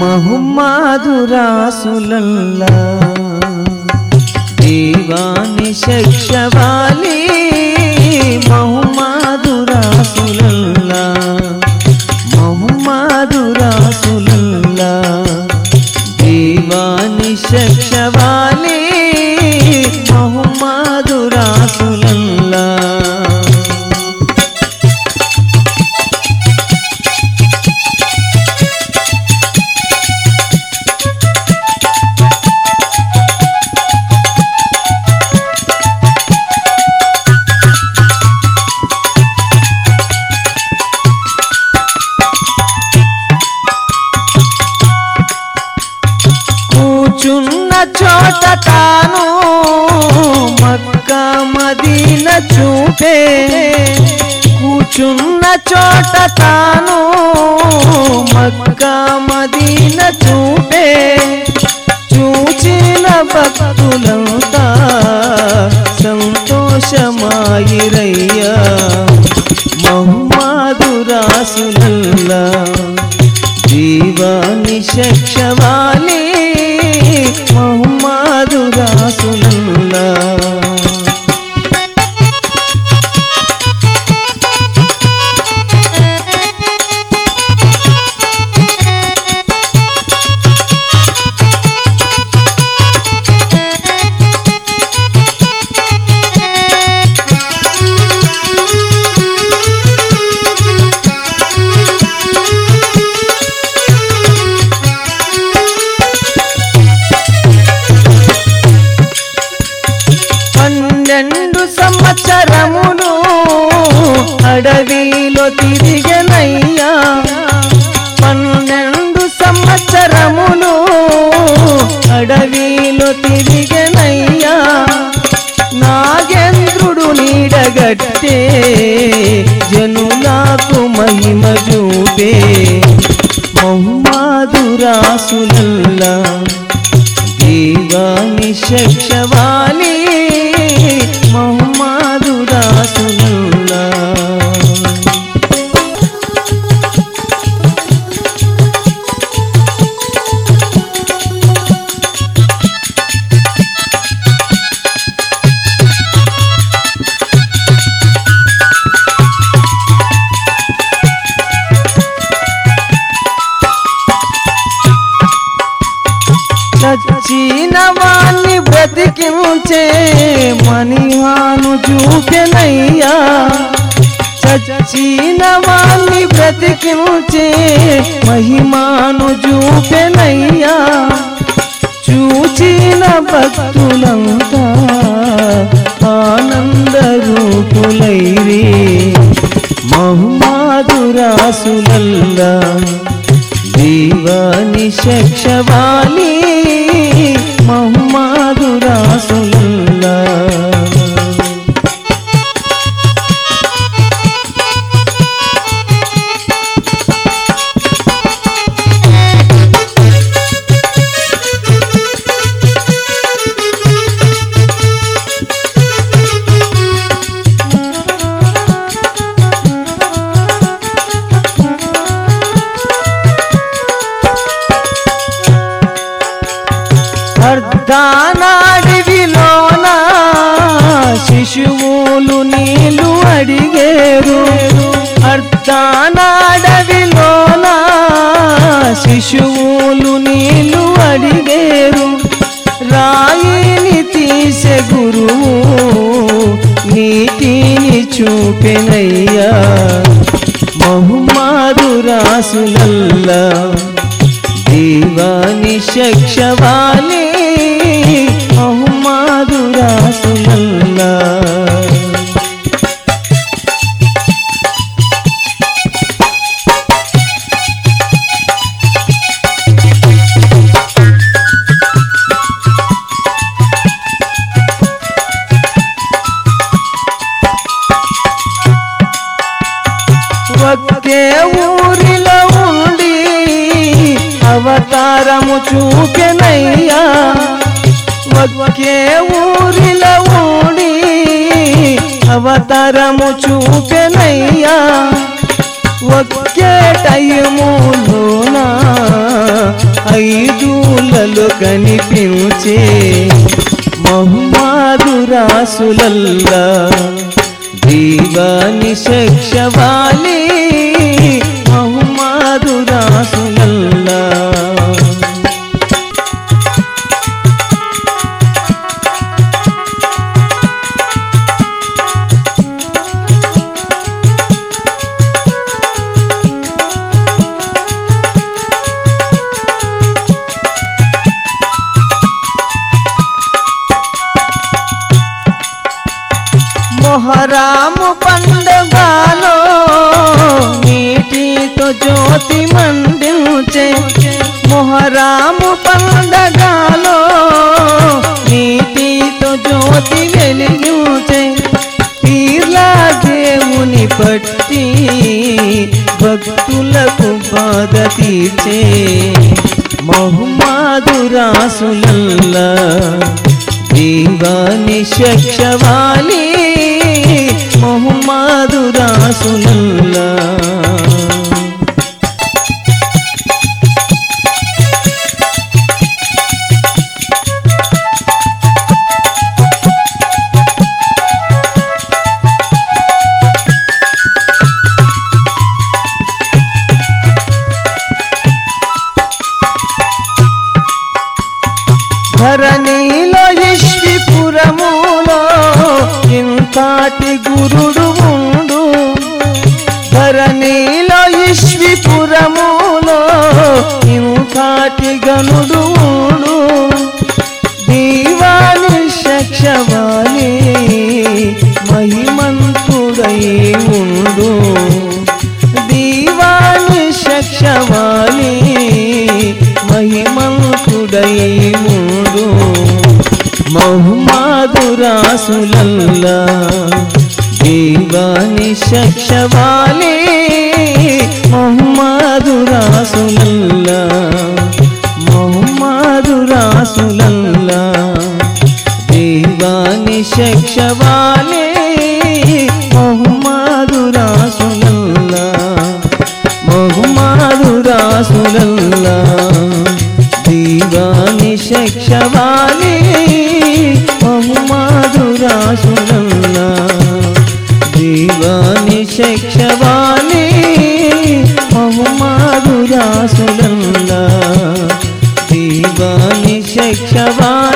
మహమ్మదురాసులల్లా దీవాని శక్షవాలి మహమ్మదురాసులల్లా మహమ్మదురాసులల్లా దీవాని శక్షవాలి మహమ్మదురాసులల్లా కూచున్న చోట తాను మక్క మదీన చూపే కూచున్న చోట తాను మక్క మదీన చూపే చూచిన భక్తులంతా సంతోషమాయిరయ్యా మహమ్మదురాసులల్లా జీవాని శక్షవాలి మహమ్మదురాసులల్లా పన్నెండు సంవత్సరములు అడవిలో తిరిగనయ్యా పన్నెండు సంవత్సరములు అడవిలో తిరిగనయ్యా నాగేంద్రుడు నీడగట్టే జనులకు మహిమ చూపే మహమ్మదురాసులల్లా దీవాని శక్షవాలి మహమ్మదురాసులల్లా చచ్చిన వాణ్ణి బ్రతికించే మణిహాను చూపెనయ్యా చచ్చిన వాణ్ణి బ్రతికించే మహిమాను చూపెనయ్యా చూచిన భక్తులంతా ఆనంద రూపులైరి మహమ్మదురాసులల్లా దీవాని శక్షవాలి మహమ్మదురాసులల్లా అర్ధానాడివిలోన శిశువులు నీళ్ళు అడిగేరు అర్ధానాడవిలోన శిశువులు నీళ్ళు అడిగేరు రాయిని తీసే గురువు నీటిని చూపెనయ్యా మహమ్మదురాసులల్లా దీవాని శక్షవాలి మహమ్మదురాసులల్లా ఒకే ఊరిలో ఉండి అవతారము చూపెనయ్యా ఒకే ఊరిలో ఉండి అవతారము చూపెనయ్యా ఒకే టైములోన ఐదూలలో కనిపించే మహమ్మదు రాసులల్లా దీవాని శక్షవాలి మహమ్మదు రాసులల్లా మొహరాము పండుగలో నీటితో జ్యోతి మండించే మొహరాము పండగలో నీటితో జ్యోతి వెలిగించే పీర్లా దేవుని పట్టి భక్తులకు బాధ తీర్చే మహమ్మదు రాసులల్లా దీవాని శక్షవాలి మొహమ్మదు రాసులల్లా ధరణిలో ఇష్టిపురములో ఇంతాటి గురుడు ఉండు ధరణిలో ఇష్టిపురములో ఇంతాటి గనుడు ఉండు దీవాని శక్షవాలి మహిమంతుడై ఉండు దీవాని శక్షవాలి మహిమంతుడై ఉండు మహమ్మదు రాసులల్లా దీవాని శక్షవాలి మహమ్మదు రాసులల్లా మహమ్మదు రాసులల్లా దీవాని శక్షవాలి మహమ్మదు రాసులల్లా మహమ్మదు రాసులల్లా దీవాని శక్షవాలి మహమ్మదు రాసులల్లా దీవాని శక్షవాలి మహమ్మదు రాసులల్లా దీవాని శక్షవాలి